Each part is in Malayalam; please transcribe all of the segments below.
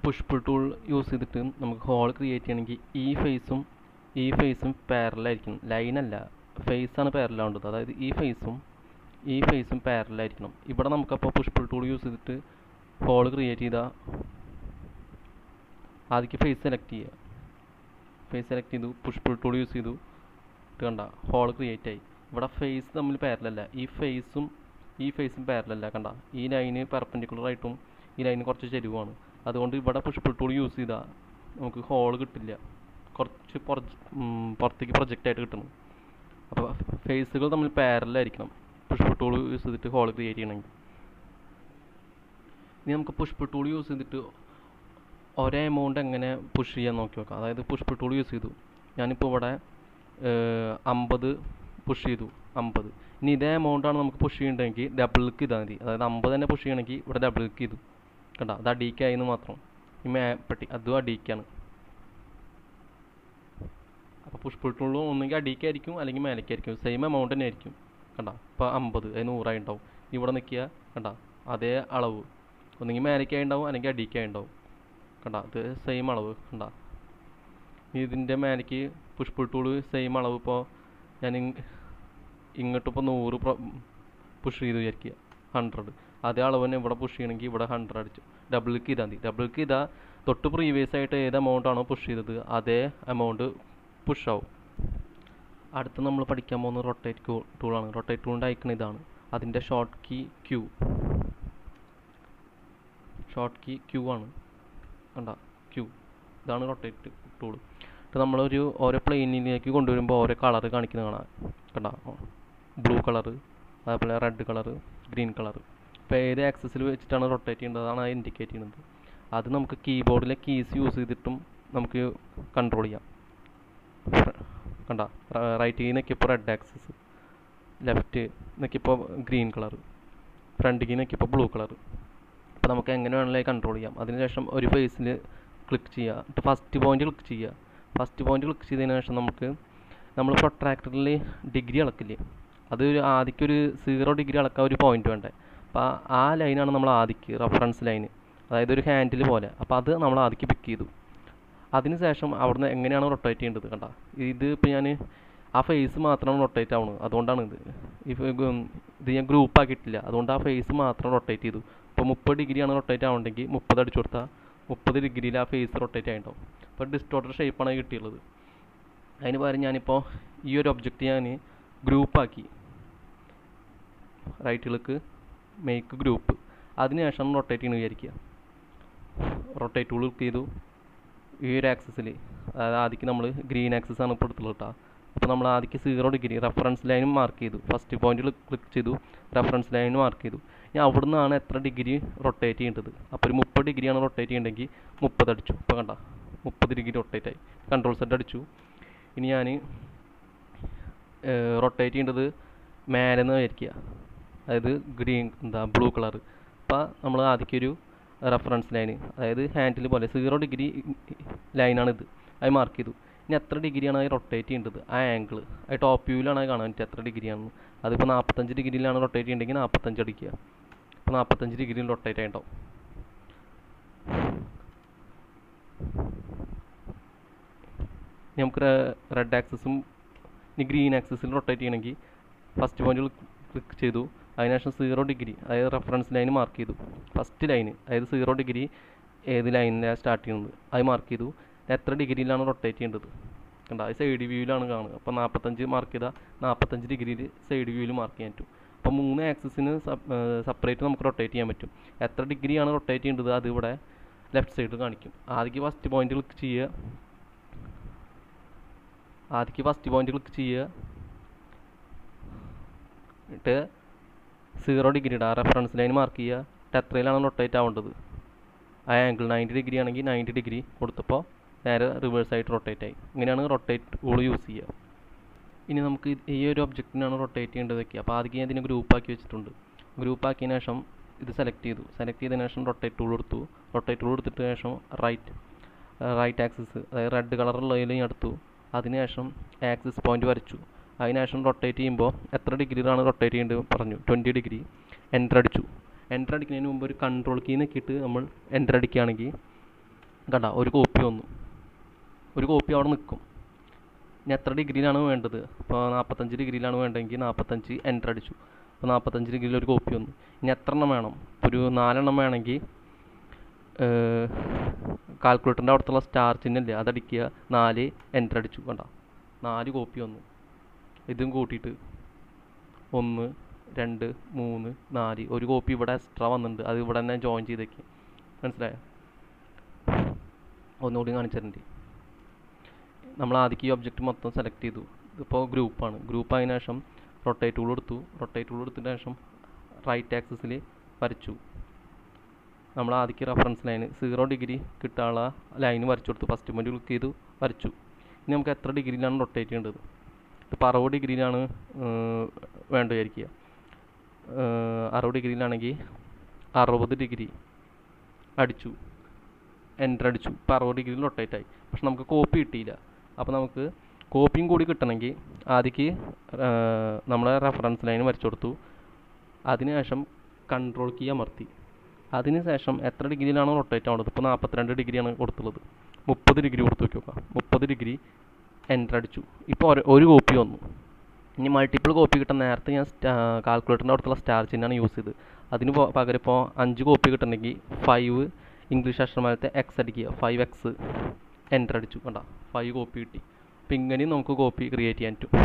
പുഷ് പുൾ ടൂൾ യൂസ് ചെയ്തിട്ട് നമുക്ക് ഹോൾ ക്രിയേറ്റ് ചെയ്യണമെങ്കിൽ ഈ ഫേസും ഈ ഫേസും പാരലായിരിക്കണം ലൈനല്ല ഫേസാണ് പാരലാവേണ്ടത് അതായത് ഈ ഫേസും ഈ ഫേസും പാരലായിരിക്കണം ഇവിടെ നമുക്കപ്പോൾ പുഷ് പുൾ ടൂൾ യൂസ് ചെയ്തിട്ട് ഹോൾ ക്രിയേറ്റ് ചെയ്താൽ ആദ്യം ഫേസ് സെലക്ട് ചെയ്യുക ഫേസ് സെലക്ട് ചെയ്തു പുഷ് പുൾ ടൂൾ യൂസ് ചെയ്തു ഇത് കണ്ട ഹോൾ ക്രിയേറ്റ് ആയി ഇവിടെ ഫേസ് തമ്മിൽ പാരലല്ല ഈ ഫേസും ഈ ഫേസും പാരലല്ല കണ്ട ഈ ലൈന് പെർപെൻഡിക്കുലർ ആയിട്ടും ഈ ലൈന് കുറച്ച് ചെരുവാണ് അതുകൊണ്ട് ഇവിടെ പുഷ് പുൾ ടൂൾ യൂസ് ചെയ്താൽ നമുക്ക് ഹോൾ കിട്ടില്ല കുറച്ച് പുറ- ഉം, പുറത്തേക്ക് പ്രൊജക്റ്റ് ആയിട്ട് കിട്ടണം അപ്പോൾ ഫേസുകൾ തമ്മിൽ പാരലായിരിക്കണം പുഷ് പുൾ ടൂൾ യൂസ് ചെയ്തിട്ട് ഹോൾ ക്രിയേറ്റ് ചെയ്യണമെങ്കിൽ ഇനി നമുക്ക് പുഷ് പുൾ ടൂൾ യൂസ് ചെയ്തിട്ട് ഒരേ എമൗണ്ട് എങ്ങനെ പുഷ് ചെയ്യാൻ നോക്കി നോക്കാം അതായത് പുഷ് പുൾ ടൂൾ യൂസ് ചെയ്തു ഞാനിപ്പോൾ ഇവിടെ അമ്പത് പുഷ് ചെയ്തു അമ്പത് ഇനി ഇതേ എമൗണ്ടാണ് നമുക്ക് പുഷ് ചെയ്യണമെങ്കിൽ ഡബിൾ ക്ലിക്ക് ചെയ്താൽ മതി അതായത് അമ്പത് തന്നെ പുഷ് ചെയ്യണമെങ്കിൽ ഇവിടെ ഡബിൾ ക്ലിക്ക് ചെയ്തു കണ്ട അത് അടിക്കായെന്ന് മാത്രം ഈ മേ പെട്ടി അതും അടിക്കാണ് അപ്പോൾ പുഷ് പുൾ ടൂൾ ഒന്നെങ്കിൽ അടിക്കായിരിക്കും അല്ലെങ്കിൽ മേലേക്കായിരിക്കും സെയിം എമൗണ്ട് തന്നെ ആയിരിക്കും കണ്ട ഇപ്പോൾ അമ്പത് അത് നൂറായി ഉണ്ടാവും ഇവിടെ നിൽക്കുക കണ്ട അതേ അളവ് ഒന്നെങ്കിൽ മേലേക്കായി ഉണ്ടാവും അല്ലെങ്കിൽ അടിക്കായി ഉണ്ടാവും കണ്ട ഇത് സെയിം അളവ് കണ്ട ഇതിൻ്റെ മേലേക്ക് പുഷ് പുൾ ടൂൾ സെയിം അളവ് ഇപ്പോൾ ഞാൻ ഇങ്ങോട്ട് ഇപ്പോൾ നൂറ് പുഷ് ചെയ്ത് വിചാരിക്കുക ഹൺഡ്രഡ് അതേ അളവ് തന്നെ ഇവിടെ പുഷ് ചെയ്യണമെങ്കിൽ ഇവിടെ ഹൺഡ്രഡ് അടിച്ചു ഡബിൾ ക്ലിക്ക് ചെയ്താൽ മതി ഡബിൾ ക്ലിക്ക് ചെയ്താൽ തൊട്ട് പ്രീവിയസ് ആയിട്ട് ഏത് എമൗണ്ട് ആണോ പുഷ് ചെയ്തത് അതേ എമൗണ്ട് പുഷ് ആവും അടുത്ത് നമ്മൾ പഠിക്കാൻ പോകുന്ന റൊട്ടേറ്റ് ടൂളാണ് റൊട്ടേറ്റ് ടൂളിൻ്റെ ഐക്കൺ ഇതാണ് അതിൻ്റെ short key Q short key Q ആണ് കണ്ട ക്യൂ ഇതാണ് റൊട്ടേറ്റ് ടൂൾ ഇത് നമ്മളൊരു ഓരോ പ്ലെയിനിലേക്ക് കൊണ്ടുവരുമ്പോൾ ഓരോ കളർ കാണിക്കുന്നത് കാണാം കണ്ട ബ്ലൂ കളറ് അതേപോലെ റെഡ് കളറ് ഗ്രീൻ കളറ് ഇപ്പോൾ ഏത് ആക്സസിൽ വെച്ചിട്ടാണ് റൊട്ടേറ്റ് ചെയ്യേണ്ടത് അതാണ് അത് ഇൻഡിക്കേറ്റ് ചെയ്യുന്നത് അത് നമുക്ക് കീബോർഡിലെ കീസ് യൂസ് ചെയ്തിട്ടും നമുക്ക് കൺട്രോൾ ചെയ്യാം കണ്ട റൈറ്റ് കീ നോക്കിയപ്പോൾ റെഡ് ആക്സസ് ലെഫ്റ്റ് നോക്കിയപ്പോൾ ഗ്രീൻ കളർ ഫ്രണ്ട് കീ നോക്കിയപ്പോൾ ബ്ലൂ കളർ അപ്പോൾ നമുക്ക് എങ്ങനെ വേണമെങ്കിലും കൺട്രോൾ ചെയ്യാം അതിനുശേഷം ഒരു ഫേസിൽ ക്ലിക്ക് ചെയ്യുക ഫസ്റ്റ് പോയിന്റ് ക്ലിക്ക് ചെയ്യുക ഫസ്റ്റ് പോയിന്റ് ക്ലിക്ക് ചെയ്തതിന് ശേഷം നമുക്ക് നമ്മൾ പ്രൊട്രാക്ടറിൽ ഡിഗ്രി അളക്കില്ലേ അത് ഒരു ആദ്യക്ക് ഒരു സീറോ ഡിഗ്രി അളക്കാൻ ഒരു പോയിന്റ് വേണ്ടേ അപ്പോൾ ആ ലൈനാണ് നമ്മൾ ആദ്യക്ക് റെഫറൻസ് ലൈൻ അതായത് ഒരു ഹാൻഡിൽ പോലെ അപ്പോൾ അത് നമ്മൾ ആദ്യക്ക് പിക്ക് ചെയ്തു അതിനുശേഷം അവിടുന്ന് എങ്ങനെയാണ് റൊട്ടേറ്റ് ചെയ്യേണ്ടത് കണ്ട ഇത് ഇപ്പോൾ ഞാൻ ആ ഫേസ് മാത്രമാണ് റൊട്ടേറ്റ് ആവുന്നത് അതുകൊണ്ടാണ് ഇത് ഇപ്പം ഇത് ഞാൻ ഗ്രൂപ്പ് ആക്കിയിട്ടില്ല അതുകൊണ്ട് ആ ഫേസ് മാത്രം റൊട്ടേറ്റ് ചെയ്തു ഇപ്പോൾ മുപ്പത് ഡിഗ്രിയാണ് റൊട്ടേറ്റ് ആവുന്നുണ്ടെങ്കിൽ മുപ്പത് അടിച്ചു കൊടുത്താൽ മുപ്പത് ഡിഗ്രിയിൽ ആ ഫേസ് റൊട്ടേറ്റ് ആയിട്ടുണ്ടാവും അപ്പോൾ ഡിസ്റ്റോർട്ടർ ഷേപ്പാണ് കിട്ടിയുള്ളത് അതിന് പകരം ഞാനിപ്പോൾ ഈ ഒരു ഒബ്ജക്റ്റ് ഞാൻ ഗ്രൂപ്പാക്കി റൈറ്റ് ക്ലിക്ക് മേക്ക് ഗ്രൂപ്പ് അതിനുശേഷം റൊട്ടേറ്റ് ചെയ്യുന്നത് വിചാരിക്കുക റൊട്ടേറ്റ് ടൂൾ ക്ലിക്ക് ചെയ്തു ഈ ഒരു ആക്സസിൽ അതായത് ആദ്യക്ക് നമ്മൾ ഗ്രീൻ ആക്സസ് ആണ് ഇപ്പോൾ എടുത്തുള്ളത് കേട്ടോ അപ്പോൾ നമ്മൾ ആദ്യക്ക് സീറോ ഡിഗ്രി റെഫറൻസ് ലൈനും മാർക്ക് ചെയ്തു ഫസ്റ്റ് പോയിന്റിൽ ക്ലിക്ക് ചെയ്തു റെഫറൻസ് ലൈനും മാർക്ക് ചെയ്തു ഇനി അവിടെ നിന്നാണ് എത്ര ഡിഗ്രി റൊട്ടേറ്റ് ചെയ്യേണ്ടത് അപ്പോൾ ഒരു മുപ്പത് ഡിഗ്രിയാണ് റൊട്ടേറ്റ് ചെയ്യേണ്ടെങ്കിൽ മുപ്പത് അടിച്ചു ഇപ്പോൾ കണ്ട മുപ്പത് ഡിഗ്രി റൊട്ടേറ്റ് ആയി കൺട്രോൾ സെറ്റ് അടിച്ചു ഇനി ഞാൻ റൊട്ടേറ്റ് ചെയ്യേണ്ടത് മേലെ നിന്ന് വിചാരിക്കുക അതായത് ഗ്രീൻ എന്താ ബ്ലൂ കളർ അപ്പോൾ നമ്മൾ ആദ്യമൊരു റെഫറൻസ് ലൈന് അതായത് ഹാൻഡിൽ പോലെ സീറോ ഡിഗ്രി ലൈനാണിത് അത് മാർക്ക് ചെയ്തു ഇനി എത്ര ഡിഗ്രിയാണ് അത് റൊട്ടേറ്റ് ചെയ്യേണ്ടത് ആ ആംഗിൾ അത് ടോപ്പ് വ്യൂവിലാണ് അത് കാണാൻ പറ്റുക എത്ര ഡിഗ്രിയാണെന്ന് അതിപ്പോൾ നാൽപ്പത്തഞ്ച് ഡിഗ്രിയിലാണ് റൊട്ടേറ്റ് ചെയ്യേണ്ടെങ്കിൽ നാൽപ്പത്തഞ്ച് അടിക്കുക ഇപ്പോൾ നാൽപ്പത്തഞ്ച് ഡിഗ്രിയിൽ റൊട്ടേറ്റ് ആയിട്ടുണ്ടാവും ഇനി നമുക്ക് റെഡ് ആക്സസും ഇനി ഗ്രീൻ ആക്സസിൽ റൊട്ടേറ്റ് ചെയ്യണമെങ്കിൽ ഫസ്റ്റ് പോയിന്റിൽ ക്ലിക്ക് ചെയ്തു അതിനുശേഷം സീറോ ഡിഗ്രി അതായത് റെഫറൻസ് ലൈൻ മാർക്ക് ചെയ്തു ഫസ്റ്റ് ലൈന് അതായത് സീറോ ഡിഗ്രി ഏത് ലൈനിലാണ് സ്റ്റാർട്ട് ചെയ്യുന്നത് അത് മാർക്ക് ചെയ്തു എത്ര ഡിഗ്രിയിലാണ് റൊട്ടേറ്റ് ചെയ്യേണ്ടത് കണ്ട അത് സൈഡ് വ്യൂവിലാണ് കാണുക അപ്പോൾ നാൽപ്പത്തഞ്ച് മാർക്ക് ചെയ്താൽ നാൽപ്പത്തഞ്ച് ഡിഗ്രിയിൽ സൈഡ് വ്യൂവിൽ മാർക്ക് ചെയ്യാൻ പറ്റും അപ്പോൾ മൂന്ന് ആക്സസിന് സെപ്പറേറ്റ് നമുക്ക് റൊട്ടേറ്റ് ചെയ്യാൻ പറ്റും എത്ര ഡിഗ്രിയാണ് റൊട്ടേറ്റ് ചെയ്യേണ്ടത് അത് ഇവിടെ ലെഫ്റ്റ് സൈഡിൽ കാണിക്കും ആദ്യം ഫസ്റ്റ് പോയിന്റ് ക്ലിക്ക് ചെയ്യുക ആദ്യം ഫസ്റ്റ് പോയിന്റ് ക്ലിക്ക് ചെയ്യുക എന്നിട്ട് സീറോ ഡിഗ്രി ഇടുക റെഫറൻസ് ലൈൻ മാർക്ക് ചെയ്യുക എന്നിട്ട് എത്രയിലാണ് റൊട്ടേറ്റ് ആവേണ്ടത് ആ ആംഗിൾ നയൻറ്റി ഡിഗ്രി ആണെങ്കിൽ നയൻറ്റി ഡിഗ്രി കൊടുത്തപ്പോൾ നേരെ റിവേഴ്സ് ആയിട്ട് റൊട്ടേറ്റ് ആയി ഇങ്ങനെയാണ് റൊട്ടേറ്റ് ടൂൾ യൂസ് ചെയ്യുക ഇനി നമുക്ക് ഇത് ഈ ഒരു ഒബ്ജക്റ്റിനാണ് റൊട്ടേറ്റ് ചെയ്യേണ്ടതൊക്കെ അപ്പോൾ ആദ്യം ഞാൻ ഇതിനെ ഗ്രൂപ്പാക്കി വെച്ചിട്ടുണ്ട് ഗ്രൂപ്പാക്കിയതിന് ശേഷം ഇത് സെലക്ട് ചെയ്തു സെലക്ട് ചെയ്തതിന് ശേഷം റൊട്ടേറ്റ് ടൂൾ എടുത്തു റൊട്ടേറ്റ് ടൂൾ എടുത്തിട്ട് ശേഷം റൈറ്റ് റൈറ്റ് ആക്സിസ് അതായത് റെഡ് കളറുള്ളതിൽ ഞാൻ എടുത്തു അതിനുശേഷം ആക്സിസ് പോയിന്റ് വരച്ചു അതിനുശേഷം റൊട്ടേറ്റ് ചെയ്യുമ്പോൾ എത്ര ഡിഗ്രിയിലാണ് റൊട്ടേറ്റ് ചെയ്യേണ്ടത് പറഞ്ഞു ട്വൻറ്റി ഡിഗ്രി എൻ്റർ അടിച്ചു എൻ്റർ അടിക്കുന്നതിന് മുമ്പ് ഒരു കൺട്രോൾ കീ നോക്കിയിട്ട് നമ്മൾ എൻ്റർ അടിക്കുകയാണെങ്കിൽ കണ്ട ഒരു കോപ്പി വന്നു ഒരു കോപ്പി അവിടെ നിൽക്കും ഇനി എത്ര ഡിഗ്രിയിലാണ് വേണ്ടത് ഇപ്പോൾ നാൽപ്പത്തഞ്ച് ഡിഗ്രിയിലാണ് വേണ്ടതെങ്കിൽ നാൽപ്പത്തഞ്ച് എൻ്റർ അടിച്ചു അപ്പോൾ നാൽപ്പത്തഞ്ച് ഡിഗ്രിയിൽ ഒരു കോപ്പി വന്നു ഇനി എത്ര എണ്ണം വേണം ഇപ്പോൾ ഒരു നാലെണ്ണം വേണമെങ്കിൽ കാൽക്കുലേറ്ററിൻ്റെ അവിടുത്തെ സ്റ്റാർ ചിഹ്നമില്ലേ അതടിക്കുക നാല് എൻ്റർ അടിച്ചു കണ്ട നാല് കോപ്പി വന്നു ഇതും കൂട്ടിയിട്ട് ഒന്ന് രണ്ട് മൂന്ന് നാല് ഒരു കോപ്പി ഇവിടെ എക്സ്ട്രാ വന്നിട്ടുണ്ട് അത് ഇവിടെ തന്നെ ജോയിൻ ചെയ്തേക്ക് മനസ്സിലായോ ഒന്നുകൂടി കാണിച്ചിട്ടുണ്ട് നമ്മൾ ആദ്യം ഈ ഒബ്ജക്റ്റ് മൊത്തം സെലക്ട് ചെയ്തു ഇതിപ്പോൾ ഗ്രൂപ്പാണ് ഗ്രൂപ്പ് ആയതിനു ശേഷം റൊട്ടേറ്റ് ടൂൾ എടുത്തു റൊട്ടേറ്റ് ടൂൾ എടുത്തതിന് ശേഷം റൈറ്റ് ആക്സിസിൽ വരച്ചു നമ്മൾ ആദ്യം റെഫറൻസ് ലൈൻ സീറോ ഡിഗ്രി കിട്ടാനുള്ള ലൈൻ വരച്ചു കൊടുത്തു ഫസ്റ്റ് പോയിന്റ് ക്ലിക്ക് ചെയ്തു വരച്ചു ഇനി നമുക്ക് എത്ര ഡിഗ്രിയിലാണ് റൊട്ടേറ്റ് ചെയ്യേണ്ടത് ഇപ്പോൾ അറുപത് ഡിഗ്രിയിലാണ് വേണ്ട വിചാരിക്കുക അറുപത് ഡിഗ്രിയിലാണെങ്കിൽ അറുപത് ഡിഗ്രി അടിച്ചു എൻ്റർ അടിച്ചു ഇപ്പോൾ അറുപത് ഡിഗ്രിയിൽ റൊട്ടേറ്റ് ആയി പക്ഷെ നമുക്ക് കോപ്പി കിട്ടിയില്ല അപ്പോൾ നമുക്ക് കോപ്പിയും കൂടി കിട്ടണമെങ്കിൽ ആദ്യക്ക് നമ്മളെ റെഫറൻസ് ലൈൻ വരച്ചു കൊടുത്തു അതിനുശേഷം കൺട്രോൾ കീ അമർത്തി അതിന് ശേഷം എത്ര ഡിഗ്രിയിലാണ് റൊട്ടേറ്റ് ആവുന്നത് ഇപ്പോൾ നാൽപ്പത്തിരണ്ട് ഡിഗ്രിയാണ് കൊടുത്തുള്ളത് മുപ്പത് ഡിഗ്രി കൊടുത്ത് നോക്കി നോക്കാം മുപ്പത് ഡിഗ്രി എൻ്റർ അടിച്ചു ഇപ്പോൾ ഒരു ഒരു കോപ്പി വന്നു ഇനി മൾട്ടിപ്പിൾ കോപ്പി കിട്ടാൻ നേരത്തെ ഞാൻ കാൽക്കുലേറ്ററിൻ്റെ അവിടുത്തെ സ്റ്റാർ ചിഹ്നമാണ് യൂസ് ചെയ്തത് അതിന് പകരം ഇപ്പോൾ അഞ്ച് കോപ്പി കിട്ടണമെങ്കിൽ ഫൈവ് ഇംഗ്ലീഷ് അക്ഷരമാലത്തെ എക്സ് അടിക്കുക ഫൈവ് എക്സ് എൻ്റർ അടിച്ചു കണ്ട ഫൈവ് കോപ്പി കിട്ടി അപ്പോൾ ഇങ്ങനെയും നമുക്ക് കോപ്പി ക്രിയേറ്റ് ചെയ്യാൻ പറ്റും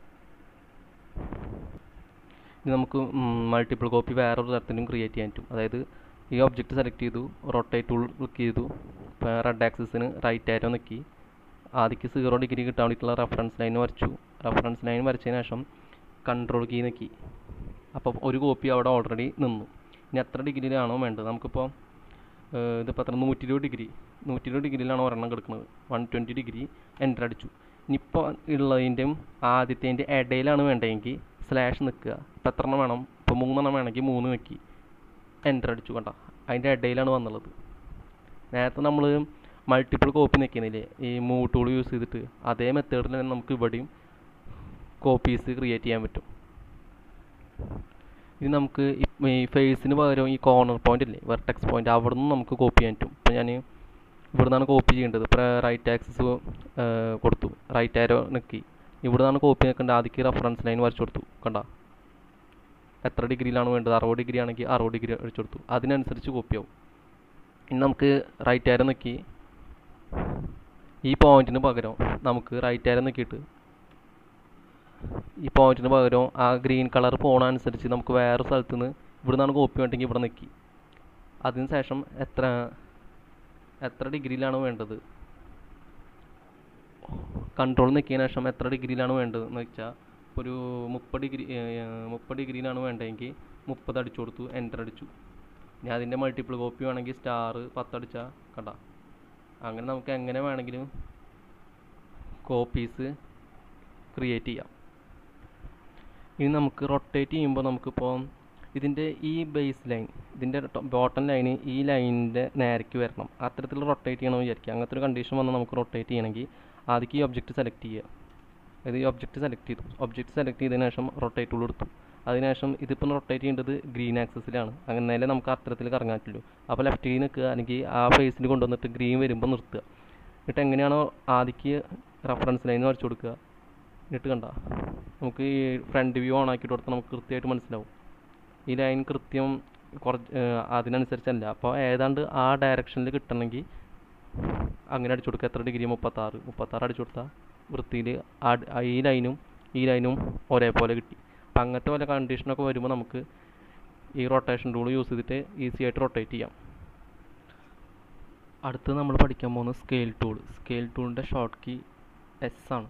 ഇനി നമുക്ക് മൾട്ടിപ്പിൾ കോപ്പി വേറൊരു തരത്തിലും ക്രിയേറ്റ് ചെയ്യാൻ പറ്റും അതായത് ഈ ഒബ്ജക്റ്റ് സെലക്ട് ചെയ്തു റൊട്ടേറ്റ് ടൂൾ ക്ലിക്ക് ചെയ്തു ഇപ്പോൾ റെഡ് ആക്സിസിന് റൈറ്റ് ആരോ നിൽക്കി ആദ്യക്ക് സീറോ ഡിഗ്രി കിട്ടാൻ വേണ്ടിയിട്ടുള്ള റെഫറൻസ് ലൈൻ വരച്ചു റെഫറൻസ് ലൈൻ വരച്ചതിന് ശേഷം കൺട്രോൾ കീ നിൽക്കി അപ്പോൾ ഒരു കോപ്പി അവിടെ ഓൾറെഡി നിന്നു ഇനി എത്ര ഡിഗ്രിയിലാണോ വേണ്ടത് നമുക്കിപ്പോൾ ഇതിപ്പോൾ എത്ര നൂറ്റി ഇരുപത് ഡിഗ്രി നൂറ്റി ഇരുപത് ഡിഗ്രിയിലാണ് ഒരെണ്ണം കിടക്കുന്നത് വൺ ട്വൻറ്റി ഡിഗ്രി എൻ്റർ അടിച്ചു ഇനിയിപ്പോൾ ഉള്ളതിൻ്റെയും ആദ്യത്തേൻ്റെ ഇടയിലാണ് വേണ്ടതെങ്കിൽ സ്ലാഷ് നിൽക്കുക ഇപ്പോൾ എത്ര എണ്ണം വേണം ഇപ്പോൾ മൂന്നെണ്ണം വേണമെങ്കിൽ മൂന്ന് നിൽക്കി എൻ്റർ അടിച്ചു കണ്ട അതിൻ്റെ ഇടയിലാണ് വന്നുള്ളത് നേരത്തെ നമ്മൾ മൾട്ടിപ്പിൾ കോപ്പി നിൽക്കുന്നില്ലേ ഈ മൂവ് ടൂൾ യൂസ് ചെയ്തിട്ട് അതേ മെത്തേഡിൽ തന്നെ നമുക്ക് ഇവിടെയും കോപ്പീസ് ക്രിയേറ്റ് ചെയ്യാൻ പറ്റും ഇനി നമുക്ക് ഈ ഫേസിന് പകരം ഈ കോർണർ പോയിന്റ് ഇല്ലേ വെർട്ടെക്സ് പോയിന്റ് അവിടെ നിന്ന് നമുക്ക് കോപ്പി ചെയ്യാൻ പറ്റും ഇപ്പോൾ ഞാൻ ഇവിടെ നിന്നാണ് കോപ്പി ചെയ്യേണ്ടത് ഇപ്പോൾ റൈറ്റ് ആക്സിസ് കൊടുത്തു റൈറ്റ് ആരോ നിൽക്കി ഇവിടെ നിന്നാണ് കോപ്പി നിൽക്കേണ്ടത് ആദ്യക്ക് റെഫറൻസ് ലൈൻ വരച്ചു കൊടുത്തു കണ്ട എത്ര ഡിഗ്രിയിലാണ് വേണ്ടത് അറുപത് ഡിഗ്രി ആണെങ്കിൽ അറുപത് ഡിഗ്രി അടിച്ചു കൊടുത്തു അതിനനുസരിച്ച് കോപ്പി ആവും ഇനി നമുക്ക് റൈറ്റ് ആരോ നിൽക്കി ഈ പോയിന്റിന് പകരം നമുക്ക് റൈറ്റ് ആരോ നിൽക്കിയിട്ട് ഈ പോയിന്റിന് പകരം ആ ഗ്രീൻ കളർ പോണ അനുസരിച്ച് നമുക്ക് വേറെ സ്ഥലത്ത് നിന്ന് ഇവിടെ നിന്നാണ് കോപ്പി വേണ്ടെങ്കിൽ ഇവിടെ നിൽക്കി അതിന് ശേഷം എത്ര എത്ര ഡിഗ്രിയിലാണ് വേണ്ടത് കൺട്രോൾ നിൽക്കിയതിന് ശേഷം എത്ര ഡിഗ്രിയിലാണ് വേണ്ടത് എന്ന് വെച്ചാൽ ഒരു മുപ്പത് ഡിഗ്രി മുപ്പത് ഡിഗ്രിയിലാണ് വേണ്ടതെങ്കിൽ മുപ്പത് അടിച്ചു കൊടുത്തു എൻ്റർ അടിച്ചു ഇനി അതിൻ്റെ മൾട്ടിപ്പിൾ കോപ്പി വേണമെങ്കിൽ സ്റ്റാർ പത്തടിച്ചാൽ കണ്ട അങ്ങനെ നമുക്ക് എങ്ങനെ വേണമെങ്കിലും കോപ്പീസ് ക്രിയേറ്റ് ചെയ്യാം ഇനി നമുക്ക് റൊട്ടേറ്റ് ചെയ്യുമ്പോൾ നമുക്കിപ്പോൾ ഇതിൻ്റെ ഈ ബേസ് ലൈൻ ഇതിൻ്റെ ബോട്ടം ലൈന് ഈ ലൈനിൻ്റെ നേരേക്ക് വരണം അത്തരത്തിൽ റൊട്ടേറ്റ് ചെയ്യണമെന്ന് വിചാരിക്കുക അങ്ങനത്തെ ഒരു കണ്ടീഷൻ വന്നാൽ നമുക്ക് റൊട്ടേറ്റ് ചെയ്യണമെങ്കിൽ ആദ്യം ഈ ഒബ്ജക്റ്റ് സെലക്ട് ചെയ്യുക ഇത് ഈ ഒബ്ജക്റ്റ് സെലക്ട് ചെയ്തു ഒബ്ജക്റ്റ് സെലക്ട് ചെയ്തതിന് ശേഷം റൊട്ടേറ്റ് ടൂൾ എടുത്തു അതിനുശേഷം ഇതിപ്പം റൊട്ടേറ്റ് ചെയ്യേണ്ടത് ഗ്രീൻ ആക്സസിലാണ് അങ്ങനെ നമുക്ക് അത്തരത്തിൽ കറങ്ങാൻ പറ്റുള്ളൂ അപ്പോൾ ലെഫ്റ്റ് കീ നിൽക്കുക അല്ലെങ്കിൽ ആ ഫേസിൽ കൊണ്ടുവന്നിട്ട് ഗ്രീൻ വരുമ്പോൾ നിർത്തുക എന്നിട്ട് എങ്ങനെയാണോ ആദ്യക്ക് റെഫറൻസ് ലൈൻ വരച്ചു കൊടുക്കുക എന്നിട്ട് കണ്ട നമുക്ക് ഈ ഫ്രണ്ട് വ്യൂ ഓൺ ആക്കിയിട്ട് കൊടുത്താൽ നമുക്ക് കൃത്യമായിട്ട് മനസ്സിലാവും ഈ ലൈൻ കൃത്യം കുറച്ച് അതിനനുസരിച്ചല്ല അപ്പോൾ ഏതാണ്ട് ആ ഡയറക്ഷനിൽ കിട്ടണമെങ്കിൽ അങ്ങനെ അടിച്ചു കൊടുക്കുക എത്ര ഡിഗ്രി മുപ്പത്താറ് മുപ്പത്താറ് അടിച്ചു കൊടുത്താൽ വൃത്തിയിൽ ഈ ലൈനും ഈ ലൈനും ഒരേപോലെ കിട്ടി അപ്പം അങ്ങനത്തെ പോലെ കണ്ടീഷനൊക്കെ വരുമ്പോൾ നമുക്ക് ഈ റൊട്ടേഷൻ ടൂൾ യൂസ് ചെയ്തിട്ട് ഈസി ആയിട്ട് റൊട്ടേറ്റ് ചെയ്യാം അടുത്ത് നമ്മൾ പഠിക്കാൻ പോകുന്നത് സ്കെയിൽ ടൂൾ സ്കെയിൽ ടൂളിൻ്റെ ഷോർട്ട് കീ എസ് ആണ്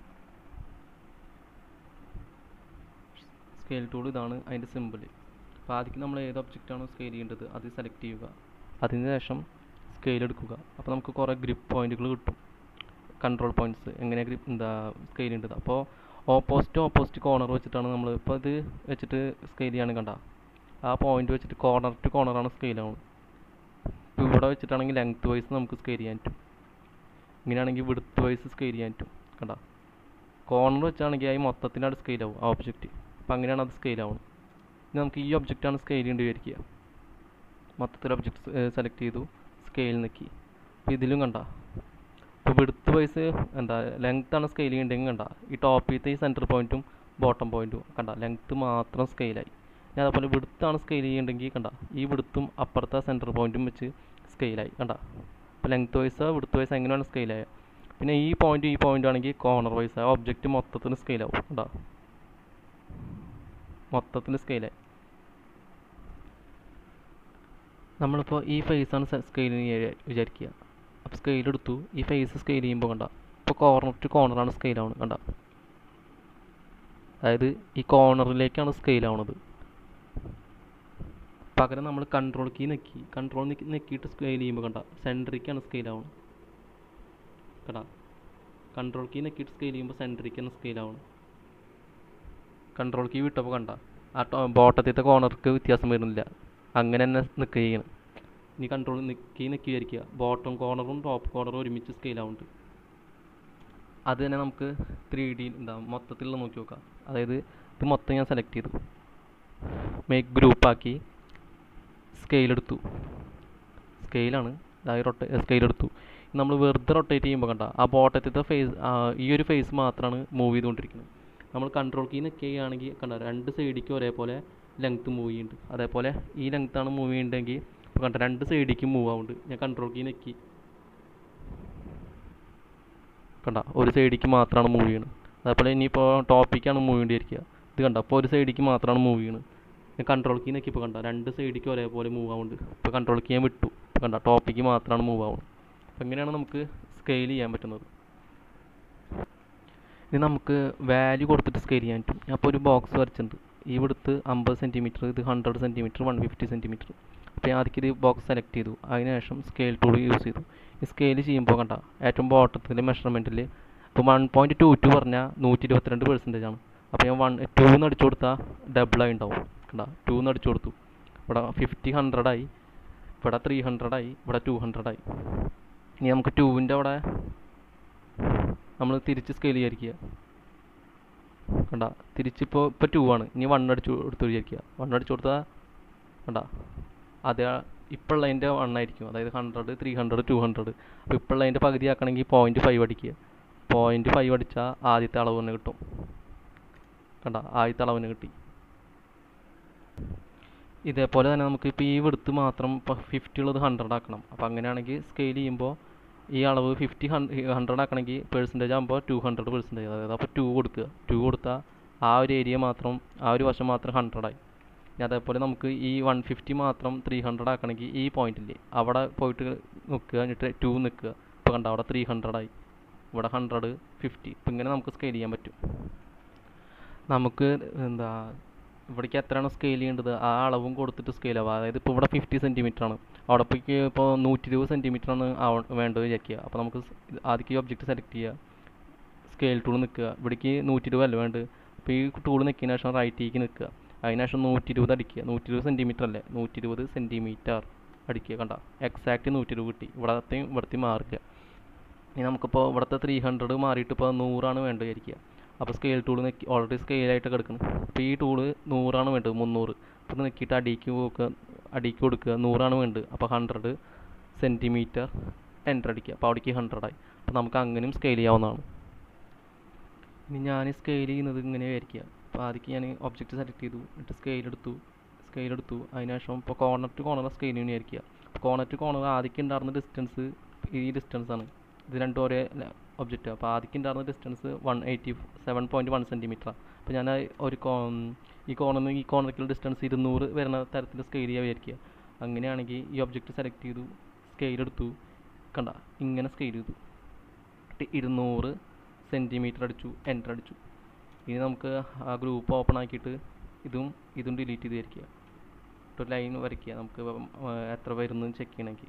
സ്കെയിൽ ടൂൾ ഇതാണ് അതിൻ്റെ സിമ്പിൾ അപ്പോൾ ആദ്യം നമ്മൾ ഏത് ഒബ്ജക്റ്റാണോ സ്കെയിൽ ചെയ്യേണ്ടത് അത് സെലക്ട് ചെയ്യുക അതിന് ശേഷം സ്കെയിൽ എടുക്കുക അപ്പോൾ നമുക്ക് കുറേ ഗ്രിപ്പ് പോയിന്റുകൾ കിട്ടും കൺട്രോൾ പോയിന്റ്സ് എങ്ങനെ ഗ്രിപ്പ് എന്താ സ്കെയിൽ ചെയ്യേണ്ടത് അപ്പോൾ ഓപ്പോസിറ്റ് ഓപ്പോസിറ്റ് കോർണർ വെച്ചിട്ടാണ് നമ്മൾ ഇപ്പോൾ ഇത് വെച്ചിട്ട് സ്കെയിൽ ചെയ്യാണ് കണ്ട ആ പോയിന്റ് വെച്ചിട്ട് കോർണർ ടു കോർണറാണ് സ്കെയിൽ ആവുന്നത് ഇപ്പോൾ ഇവിടെ വെച്ചിട്ടാണെങ്കിൽ ലെങ്ത് വൈസ് നമുക്ക് സ്കെയിൽ ചെയ്യാൻ പറ്റും ഇങ്ങനെയാണെങ്കിൽ വിടുത്ത് വൈസ് സ്കെയിൽ ചെയ്യാൻ പറ്റും കണ്ട കോർണർ വെച്ചാണെങ്കിൽ ഈ മൊത്തത്തിനാണ് സ്കെയിൽ ആവും ആ ഒബ്ജക്റ്റ് അപ്പം അങ്ങനെയാണ് അത് സ്കെയിൽ ആവുന്നത് ഇനി നമുക്ക് ഈ ഒബ്ജക്റ്റാണ് സ്കെയിൽ ചെയ്യേണ്ടി വിചാരിക്കുക മൊത്തത്തിൽ ഒബ്ജക്റ്റ് സെലക്ട് ചെയ്തു സ്കെയിൽ നിൽക്കി അപ്പോൾ ഇതിലും കണ്ട ഇപ്പോൾ വിടുത്ത് വൈസ് എന്താ ലെങ്ത് ആണ് സ്കെയിൽ ചെയ്യണ്ടെങ്കിൽ കണ്ട ഈ ടോപ്പിലത്തെ ഈ സെൻറ്റർ പോയിന്റും ബോട്ടം പോയിന്റും കണ്ട ലെങ്ത് മാത്രം സ്കെയിലായി ഇനി അതേപോലെ വിടുത്താണ് സ്കെയിൽ ചെയ്യണ്ടെങ്കിൽ കണ്ട ഈ വിടുത്തും അപ്പുറത്തെ സെൻറ്റർ പോയിന്റും വെച്ച് സ്കെയിലായി കണ്ട അപ്പോൾ ലെങ്ത് വൈസ് വിടുത്ത് വൈസ് എങ്ങനെയാണ് സ്കെയിലായ പിന്നെ ഈ പോയിന്റ് ഈ പോയിന്റ് ആണെങ്കിൽ കോർണർ വൈസ് ആ ഒബ്ജക്റ്റ് മൊത്തത്തിൽ സ്കെയിലാവും കണ്ട മൊത്തത്തിൽ സ്കെയിലായി നമ്മളിപ്പോൾ ഈ ഫേസാണ് സ്കെയിൽ വിചാരിക്കുക അപ്പോൾ സ്കെയിൽ എടുത്തു ഈ ഫേസ് സ്കെയിൽ ചെയ്യുമ്പോൾ കണ്ട ഇപ്പോൾ കോർണർ ടു കോർണറാണ് സ്കെയിൽ ആവുന്നത് കണ്ട അതായത് ഈ കോർണറിലേക്കാണ് സ്കെയിൽ ആവുന്നത് പകരം നമ്മൾ കൺട്രോൾ കീ നെക്കി കൺട്രോൾ നെക്കിയിട്ട് സ്കെയിൽ ചെയ്യുമ്പോൾ കണ്ട സെൻട്രിക്കാണ് സ്കെയിൽ ആവുന്നത് കണ്ട കൺട്രോൾ കീ നെക്കിയിട്ട് സ്കെയിൽ ചെയ്യുമ്പോൾ സെൻട്രിക്കാണ് സ്കെയിൽ ആവുന്നത് കൺട്രോൾ കീ വിട്ടപ്പോൾ കണ്ട ആ ബോട്ടത്തിലത്തെ കോർണർക്ക് വ്യത്യാസം വരുന്നില്ല അങ്ങനെ തന്നെ നിൽക്കുക ചെയ്യണം ഇനി കൺട്രോൾ നിൽക്കി നിൽക്കി വിചാരിക്കുക ബോട്ടം കോർണറും ടോപ്പ് കോർണറും ഒരുമിച്ച് സ്കെയിൽ ആവുന്നുണ്ട് അത് തന്നെ നമുക്ക് ത്രീ ഡി എന്താ മൊത്തത്തിലുള്ള നോക്കി നോക്കാം അതായത് ഇത് മൊത്തം ഞാൻ സെലക്ട് ചെയ്തു മേക്ക് ഗ്രൂപ്പാക്കി സ്കെയിൽ എടുത്തു സ്കെയിലാണ് അതായത് റൊട്ടേ സ്കെയിൽ എടുത്തു നമ്മൾ വെറുതെ റൊട്ടേറ്റ് ചെയ്യുമ്പോൾ കണ്ട ആ ബോട്ടത്തിലത്തെ ഫേസ് ഈ ഒരു ഫേസ് മാത്രമാണ് മൂവ് ചെയ്തുകൊണ്ടിരിക്കുന്നത് നമ്മൾ കൺട്രോൾ കീ നിൽക്കുക ചെയ്യുകയാണെങ്കിൽ കണ്ട രണ്ട് സൈഡിലേക്ക് ഒരേപോലെ ലെങ്ത്ത് മൂവ് ചെയ്യുന്നുണ്ട് അതേപോലെ ഈ ലെങ്ത്താണ് മൂവ് ചെയ്യുന്നുണ്ടെങ്കിൽ ഇപ്പോൾ കണ്ട രണ്ട് സൈഡിലേക്ക് മൂവ് ആവുന്നുണ്ട് ഞാൻ കൺട്രോൾ കീ നെക്കി കണ്ട ഒരു സൈഡിലേക്ക് മാത്രമാണ് മൂവ് ചെയ്യുന്നത് അതേപോലെ ഇനിയിപ്പോൾ ടോപ്പിക്കാണ് മൂവ് ചെയ്യേണ്ടിയിരിക്കുക ഇത് കണ്ട അപ്പോൾ ഒരു സൈഡിലേക്ക് മാത്രമാണ് മൂവ് ചെയ്യുന്നത് ഞാൻ കൺട്രോൾ കീ നെക്കി ഇപ്പോൾ കണ്ട രണ്ട് സൈഡിലേക്ക് ഒരേപോലെ മൂവ് ആവുന്നുണ്ട് ഇപ്പോൾ കൺട്രോൾ കീ ഞാൻ വിട്ടു ഇപ്പോൾ കണ്ട ടോപ്പിക്ക് മാത്രമാണ് മൂവ് ആവുന്നത് അപ്പോൾ എങ്ങനെയാണ് നമുക്ക് സ്കെയിൽ ചെയ്യാൻ പറ്റുന്നത് ഇനി നമുക്ക് വാല്യൂ കൊടുത്തിട്ട് സ്കെയിൽ ചെയ്യാൻ പറ്റും ഞാൻ ഇപ്പോൾ ഒരു ബോക്സ് വരച്ചിട്ടുണ്ട് ഇവിടുത്ത് അമ്പത് സെൻറ്റിമീറ്റർ ഇത് hundred centimetre one fifty centimetre അപ്പോൾ ഞാൻ ആദ്യം ഇത് ബോക്സ് സെലക്ട് ചെയ്തു അതിനുശേഷം സ്കെയിൽ ടൂൾ യൂസ് ചെയ്തു ഈ സ്കെയിൽ ചെയ്യുമ്പോൾ കണ്ട ഏറ്റവും ബോട്ടത്തിലെ മെഷർമെൻറ്റിൽ ഇപ്പോൾ വൺ പോയിൻറ്റ് ടു ടു പറഞ്ഞാൽ നൂറ്റി ഇരുപത്തിരണ്ട് പെർസെൻറ്റേജ് ആണ് അപ്പോൾ ഞാൻ വൺ ടു എന്ന് അടിച്ചു കൊടുത്താൽ ഡബിളായി ഉണ്ടാവും കണ്ട ടു എന്ന് അടിച്ചു കൊടുത്തു ഇവിടെ ഫിഫ്റ്റി ഹൺഡ്രഡായി ഇവിടെ ത്രീ ഹൺഡ്രഡായി ഇവിടെ ടു ഹൺഡ്രഡായി ഇനി നമുക്ക് ടൂവിൻ്റെ അവിടെ നമ്മൾ തിരിച്ച് സ്കെയിൽ വിചാരിക്കുക കണ്ട തിരിച്ചിപ്പോൾ ഇപ്പോൾ ടു ആണ് ഇനി വൺ അടിച്ചു കൊടുത്ത് വിചാരിക്കുക വൺ അടിച്ചു കൊടുത്താൽ കണ്ട അത് ഇപ്പോൾ ഉള്ളതിൻ്റെ വൺ ആയിരിക്കും അതായത് hundred three hundred two hundred അപ്പോൾ ഇപ്പോൾ ഉള്ളതിൻ്റെ പകുതി ആക്കണമെങ്കിൽ പോയിൻറ്റ് ഫൈവ് അടിക്കുക പോയിൻറ്റ് ഫൈവ് അടിച്ചാൽ ആദ്യത്തെ അളവ് തന്നെ കിട്ടും കണ്ട ആദ്യത്തെ അളവിന് കിട്ടി ഇതേപോലെ തന്നെ നമുക്ക് ഇപ്പോൾ ഈ വിടുത്ത് മാത്രം ഇപ്പോൾ ഫിഫ്റ്റി ഉള്ളത് ഹൺഡ്രഡ് ആക്കണം അപ്പോൾ അങ്ങനെയാണെങ്കിൽ സ്കെയിൽ ചെയ്യുമ്പോൾ ഈ അളവ് ഫിഫ്റ്റി ഹൺഡ്രഡ് ആക്കണമെങ്കിൽ പെർസെൻറ്റേജ് ആകുമ്പോൾ ടു ഹൺഡ്രഡ് പെർസെൻറ്റേജ് അതായത് അപ്പോൾ ടു കൊടുക്കുക ടു കൊടുത്താൽ ആ ഒരു ഏരിയ മാത്രം ആ ഒരു വശം മാത്രം ഹൺഡ്രഡായി ഇനി അതേപോലെ നമുക്ക് ഈ വൺ ഫിഫ്റ്റി മാത്രം ത്രീ ഹൺഡ്രഡ് ആക്കണമെങ്കിൽ ഈ പോയിന്റില്ലേ അവിടെ പോയിട്ട് നിൽക്കുക എന്നിട്ട് ടു നിൽക്കുക ഇപ്പോൾ കണ്ട അവിടെ ത്രീ ഹൺഡ്രഡായി ഇവിടെ ഹൺഡ്രഡ് ഫിഫ്റ്റി ഇപ്പം ഇങ്ങനെ നമുക്ക് സ്കെയിൽ ചെയ്യാൻ പറ്റും നമുക്ക് എന്താ ഇവിടേക്ക് എത്രയാണ് സ്കെയിൽ ചെയ്യേണ്ടത് ആ അളവും കൊടുത്തിട്ട് സ്കെയിൽ ആവുക അതായത് ഇപ്പോൾ ഇവിടെ ഫിഫ്റ്റി സെൻറ്റിമീറ്റർ ആണ് അവിടെ പോയിക്ക് ഇപ്പോൾ നൂറ്റി ഇരുപത് സെൻറ്റിമീറ്റർ ആണ് വേണ്ടത് വിചാരിക്കുക അപ്പോൾ നമുക്ക് ആദ്യം ഈ ഒബ്ജക്റ്റ് സെലക്ട് ചെയ്യുക സ്കെയിൽ ടൂൾ നിൽക്കുക ഇവിടേക്ക് നൂറ്റി ഇരുപത് അല്ല വേണ്ടത് അപ്പോൾ ഈ ടൂൾ നിൽക്കിയതിന് ശേഷം റൈറ്റിലേക്ക് നിൽക്കുക അതിന് ശേഷം നൂറ്റി ഇരുപത് അടിക്കുക നൂറ്റി ഇരുപത് സെൻറ്റിമീറ്റർ അല്ലേ നൂറ്റി ഇരുപത് സെൻറ്റിമീറ്റർ അടിക്കുക കണ്ട എക്സാക്റ്റ് നൂറ്റി ഇരുപത് കിട്ടി ഇവിടത്തെയും ഇവിടത്തെയും മാറുക ഇനി നമുക്കിപ്പോൾ ഇവിടുത്തെ ത്രീ ഹൺഡ്രഡ് മാറിയിട്ട് ഇപ്പോൾ നൂറാണ് വേണ്ടത് വിചാരിക്കുക അപ്പോൾ സ്കെയിൽ ടൂൾ നെക്കി ഓൾറെഡി സ്കെയിലായിട്ട് കിടക്കുന്നു അപ്പോൾ ഈ ടൂള് നൂറാണ് വേണ്ടത് മുന്നൂറ് അപ്പോൾ നെക്കിയിട്ട് അടിക്ക് നോക്കുക അടിക്ക് കൊടുക്കുക നൂറാണ് വേണ്ടത് അപ്പോൾ ഹൺഡ്രഡ് സെൻറ്റിമീറ്റർ എൻ്റർ അടിക്കുക അപ്പോൾ അവിടേക്ക് ഹൺഡ്രഡായി അപ്പോൾ നമുക്ക് അങ്ങനെയും സ്കെയിൽ ചെയ്യാവുന്നതാണ് ഇനി ഞാൻ സ്കെയിൽ ചെയ്യുന്നത് ഇങ്ങനെ വിചാരിക്കുക അപ്പോൾ ആദ്യം ഞാൻ ഒബ്ജക്റ്റ് സെലക്ട് ചെയ്തു എന്നിട്ട് സ്കെയിൽ എടുത്തു സ്കെയിൽ എടുത്തു അതിനുശേഷം ഇപ്പോൾ കോർണർ ടു കോർണർ സ്കെയിൽ ചെയ്യുന്ന വിചാരിക്കുക അപ്പോൾ കോർണർ ടു കോർണർ ആദ്യം ഉണ്ടായിരുന്ന ഡിസ്റ്റൻസ് ഈ ഡിസ്റ്റൻസ് ആണ് ഇത് രണ്ടും ഒരേ ഒബ്ജക്റ്റ് അപ്പോൾ ആദ്യം ഉണ്ടായിരുന്ന distance one eighty seven point one സെൻറ്റിമീറ്ററാണ് അപ്പോൾ ഞാൻ ഒരു കോ ഈ കോർണറിൽ ഈ കോർണറിലേക്കുള്ള ഡിസ്റ്റൻസ് ഇരുന്നൂറ് വരുന്ന തരത്തിൽ സ്കെയിൽ ചെയ്യാൻ വിചാരിക്കുക അങ്ങനെയാണെങ്കിൽ ഈ ഒബ്ജക്റ്റ് സെലക്ട് ചെയ്തു സ്കെയിൽ എടുത്തു കണ്ട ഇങ്ങനെ സ്കെയിൽ ചെയ്തു ഇരുന്നൂറ് സെൻറ്റിമീറ്റർ അടിച്ചു എൻ്റർ അടിച്ചു ഇനി നമുക്ക് ആ ഗ്രൂപ്പ് ഓപ്പൺ ആക്കിയിട്ട് ഇതും ഇതും ഡിലീറ്റ് ചെയ്ത് വരയ്ക്കുക ഒരു ലൈൻ വരയ്ക്കുക നമുക്ക് എത്ര വരുന്നു ചെക്ക് ചെയ്യണമെങ്കിൽ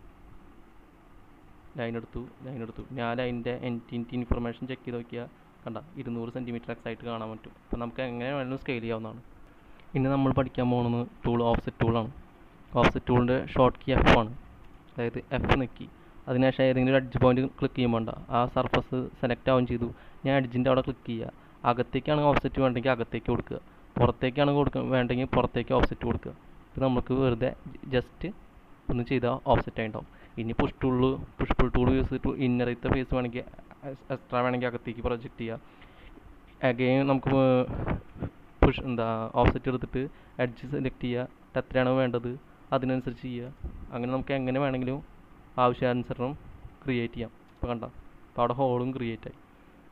ലൈൻ എടുത്തു ലൈൻ എടുത്തു ഞാൻ ലൈനിൻ്റെ എൻറ്റിൻ്റെ ഇൻഫർമേഷൻ ചെക്ക് ചെയ്ത് നോക്കിയാൽ കണ്ട ഇരുന്നൂറ് സെൻറ്റിമീറ്റർ എക്സ് ആയിട്ട് കാണാൻ പറ്റും അപ്പോൾ നമുക്ക് എങ്ങനെ വേണമെങ്കിലും സ്കെയിൽ ചെയ്യാവുന്നതാണ് ഇനി നമ്മൾ പഠിക്കാൻ പോകുന്നത് ടൂൾ ഓഫ്സെറ്റ് ടൂളാണ് ഓഫ്സെറ്റ് ടൂളിൻ്റെ ഷോർട്ട് കീ എഫ് ആണ് അതായത് എഫ് നിൽക്കി അതിനുശേഷം ഏതെങ്കിലും ഒരു എഡ്ജ് പോയിന്റ് ക്ലിക്ക് ചെയ്യുമ്പോൾ ഉണ്ട് ആ സർഫസ് സെലക്ട് ആവുകയും ചെയ്തു ഞാൻ എഡ്ജിൻ്റെ അവിടെ ക്ലിക്ക് ചെയ്യുക അകത്തേക്കാണ് ഓഫ്സെറ്റ് വേണ്ടെങ്കിൽ അകത്തേക്ക് കൊടുക്കുക പുറത്തേക്കാണ് കൊടുക്കുക വേണ്ടെങ്കിൽ പുറത്തേക്ക് ഓഫ്സെറ്റ് കൊടുക്കുക ഇപ്പോൾ നമുക്ക് വെറുതെ ജസ്റ്റ് ഒന്ന് ചെയ്താൽ ഓഫ്സെറ്റ് ആയിട്ടുണ്ടാവും ഇനി push tool push pull tool use ചെയ്തിട്ട് ഇന്നറത്തെ ഫേസ് വേണമെങ്കിൽ എക്സ്ട്രാ വേണമെങ്കിൽ അകത്തേക്ക് പ്രൊജക്റ്റ് ചെയ്യാം അഗെയിൻ നമുക്ക് പുഷ് എന്താ ഓഫ്സെറ്റ് എടുത്തിട്ട് എഡ്ജ് സെലക്ട് ചെയ്യുക എത്രയാണോ വേണ്ടത് അതിനനുസരിച്ച് ചെയ്യുക അങ്ങനെ നമുക്ക് എങ്ങനെ വേണമെങ്കിലും ആവശ്യാനുസരണം ക്രിയേറ്റ് ചെയ്യാം ഇപ്പോൾ കണ്ട അപ്പോൾ അവിടെ ഹോളും ക്രിയേറ്റ് ആയി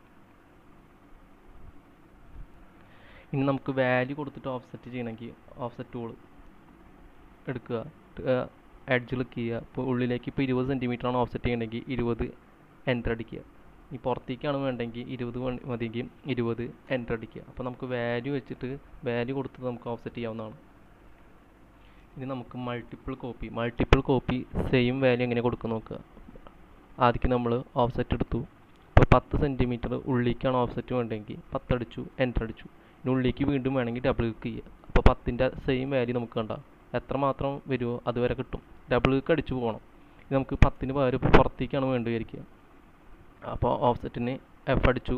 ഇനി നമുക്ക് വാല്യൂ കൊടുത്തിട്ട് ഓഫ്സെറ്റ് ചെയ്യണമെങ്കിൽ ഓഫ്സെറ്റ് ടൂൾ എടുക്കുക എഡ്ജ് ക്ലിക്ക് ചെയ്യുക ഇപ്പോൾ ഉള്ളിലേക്ക് ഇപ്പോൾ ഇരുപത് സെൻറ്റിമീറ്റർ ആണ് ഓഫ്സെറ്റ് ചെയ്യണമെങ്കിൽ ഇരുപത് എൻ്റർ അടിക്കുക ഈ പുറത്തേക്കാണ് വേണ്ടെങ്കിൽ ഇരുപത് മതിയെങ്കിൽ ഇരുപത് എൻ്റർ അടിക്കുക അപ്പോൾ നമുക്ക് വാല്യൂ വെച്ചിട്ട് വാല്യൂ കൊടുത്തിട്ട് നമുക്ക് ഓഫ്സെറ്റ് ചെയ്യാവുന്നതാണ് ഇനി നമുക്ക് multiple copy multiple copy same value എങ്ങനെ കൊടുക്കുക നോക്കുക ആദ്യം നമ്മൾ ഓഫ്സെറ്റ് എടുത്തു ഇപ്പോൾ പത്ത് സെൻറ്റിമീറ്റർ ഉള്ളിലേക്കാണ് ഓഫ്സെറ്റ് വേണ്ടെങ്കിൽ പത്തടിച്ചു എൻ്റർ അടിച്ചു ഇനി ഉള്ളിലേക്ക് വീണ്ടും വേണമെങ്കിൽ ഡബിൾ ക്ലിക്ക് ചെയ്യുക അപ്പോൾ പത്തിൻ്റെ സെയിം വാല്യൂ നമുക്ക് കണ്ട എത്ര മാത്രം വരുമോ അതുവരെ കിട്ടും ഡബിൾ ക്ലിക്ക് അടിച്ചു പോകണം ഇത് നമുക്ക് പത്തിന് പകരം ഇപ്പോൾ പുറത്തേക്കാണ് വേണ്ടി വിചാരിക്കുക അപ്പോൾ ഓഫ്സെറ്റിന് എഫ് അടിച്ചു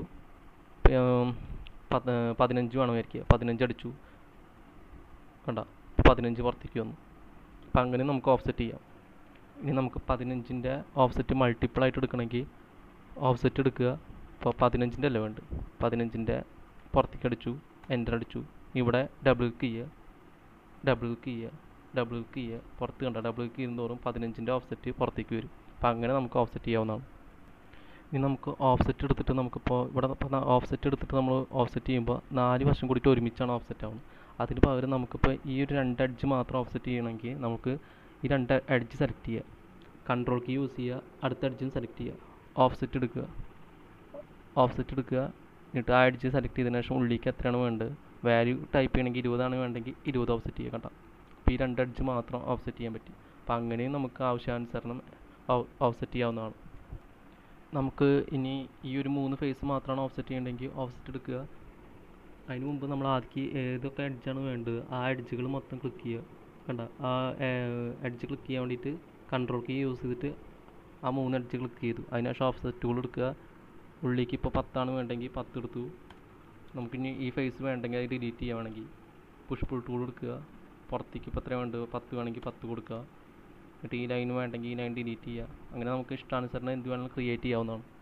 പതിനഞ്ച് വേണം വിചാരിക്കുക പതിനഞ്ച് അടിച്ചു കണ്ട പതിനഞ്ച് പുറത്തേക്ക് വന്നു അപ്പം അങ്ങനെ നമുക്ക് ഓഫ്സെറ്റ് ചെയ്യാം ഇനി നമുക്ക് പതിനഞ്ചിൻ്റെ ഓഫ്സെറ്റ് മൾട്ടിപ്പിൾ ആയിട്ട് എടുക്കണമെങ്കിൽ ഓഫ്സെറ്റ് എടുക്കുക ഇപ്പോൾ പതിനഞ്ചിൻ്റെ അല്ലേ വേണ്ട പതിനഞ്ചിൻ്റെ പുറത്തേക്ക് അടിച്ചു എൻ്റർ അടിച്ചു ഇവിടെ ഡബിൾ ക്ലിക്ക് ചെയ്യുക ഡബിൾ ക്ലിക്ക് ചെയ്യുക ഡബിൾ ക്ലിക്ക് ചെയ്യുക പുറത്ത് കണ്ട ഡബിൾ ക്ലിക്ക് ചെയ്യുന്നതോറും പതിനഞ്ചിൻ്റെ ഓഫ്സെറ്റ് പുറത്തേക്ക് വരും അപ്പോൾ അങ്ങനെ നമുക്ക് ഓഫ്സെറ്റ് ചെയ്യാവുന്നതാണ് ഇനി നമുക്ക് ഓഫ്സെറ്റ് എടുത്തിട്ട് നമുക്കിപ്പോൾ ഇവിടെ ഓഫ്സെറ്റ് എടുത്തിട്ട് നമ്മൾ ഓഫ്സെറ്റ് ചെയ്യുമ്പോൾ നാല് വർഷം കൂടിയിട്ട് ഒരുമിച്ചാണ് ഓഫ്സെറ്റ് ആവുന്നത് അതിന് പകരം നമുക്കിപ്പോൾ ഈ ഒരു രണ്ട് എഡ്ജ് മാത്രം ഓഫ്സെറ്റ് ചെയ്യണമെങ്കിൽ നമുക്ക് ഈ രണ്ട് എഡ്ജ് സെലക്ട് ചെയ്യുക കൺട്രോൾ കീ യൂസ് ചെയ്യുക അടുത്ത എഡ്ജും സെലക്ട് ചെയ്യുക ഓഫ്സെറ്റ് എടുക്കുക ഓഫ്സെറ്റ് എടുക്കുക എന്നിട്ട് ആ എഡ്ജ് സെലക്ട് ചെയ്തതിന് ശേഷം ഉള്ളിലേക്ക് എത്രയാണ് വേണ്ടത് വാല്യൂ ടൈപ്പ് ചെയ്യണമെങ്കിൽ ഇരുപതാണ് വേണ്ടെങ്കിൽ ഇരുപത് ഓഫ്സെറ്റ് ചെയ്യുക കേട്ടോ അപ്പോൾ ഈ രണ്ട് എഡ്ജ് മാത്രം ഓഫ്സെറ്റ് ചെയ്യാൻ പറ്റി അപ്പോൾ അങ്ങനെയും നമുക്ക് ആവശ്യാനുസരണം ഓഫ്സെറ്റ് ചെയ്യാവുന്നതാണ് നമുക്ക് ഇനി ഈ ഒരു മൂന്ന് ഫേസ് മാത്രമാണ് ഓഫ്സെറ്റ് ചെയ്യേണ്ടതെങ്കിൽ ഓഫ്സെറ്റ് എടുക്കുക അതിന് മുമ്പ് നമ്മൾ ആദ്യം ഏതൊക്കെ എഡ്ജാണ് വേണ്ടത് ആ എഡ്ജുകൾ മൊത്തം ക്ലിക്ക് ചെയ്യുക കണ്ട ആ എഡ്ജ് ക്ലിക്ക് ചെയ്യാൻ വേണ്ടിയിട്ട് കൺട്രോൾ കീ യൂസ് ചെയ്തിട്ട് ആ മൂന്ന് എഡ്ജ് ക്ലിക്ക് ചെയ്തു അതിനുശേഷം ഓഫ്സെറ്റ് ടൂൾ എടുക്കുക ഉള്ളിലേക്ക് ഇപ്പോൾ പത്താണ് വേണ്ടെങ്കിൽ പത്ത് എടുത്തു നമുക്കിനി ഈ ഫേസ് വേണ്ടെങ്കിൽ അത് ഡിലീറ്റ് ചെയ്യാൻ വേണമെങ്കിൽ പുഷ് പുൾ ടൂൾ എടുക്കുക പുറത്തേക്ക് ഇപ്പോൾ എത്ര വേണ്ടത് പത്ത് വേണമെങ്കിൽ പത്ത് കൊടുക്കുക എന്നിട്ട് ഈ ലൈൻ വേണ്ടെങ്കിൽ ഈ ലൈൻ ഡിലീറ്റ് ചെയ്യുക അങ്ങനെ നമുക്ക് ഇഷ്ടാനുസരണം എന്ത് വേണമെങ്കിലും ക്രിയേറ്റ് ചെയ്യാവുന്നതാണ്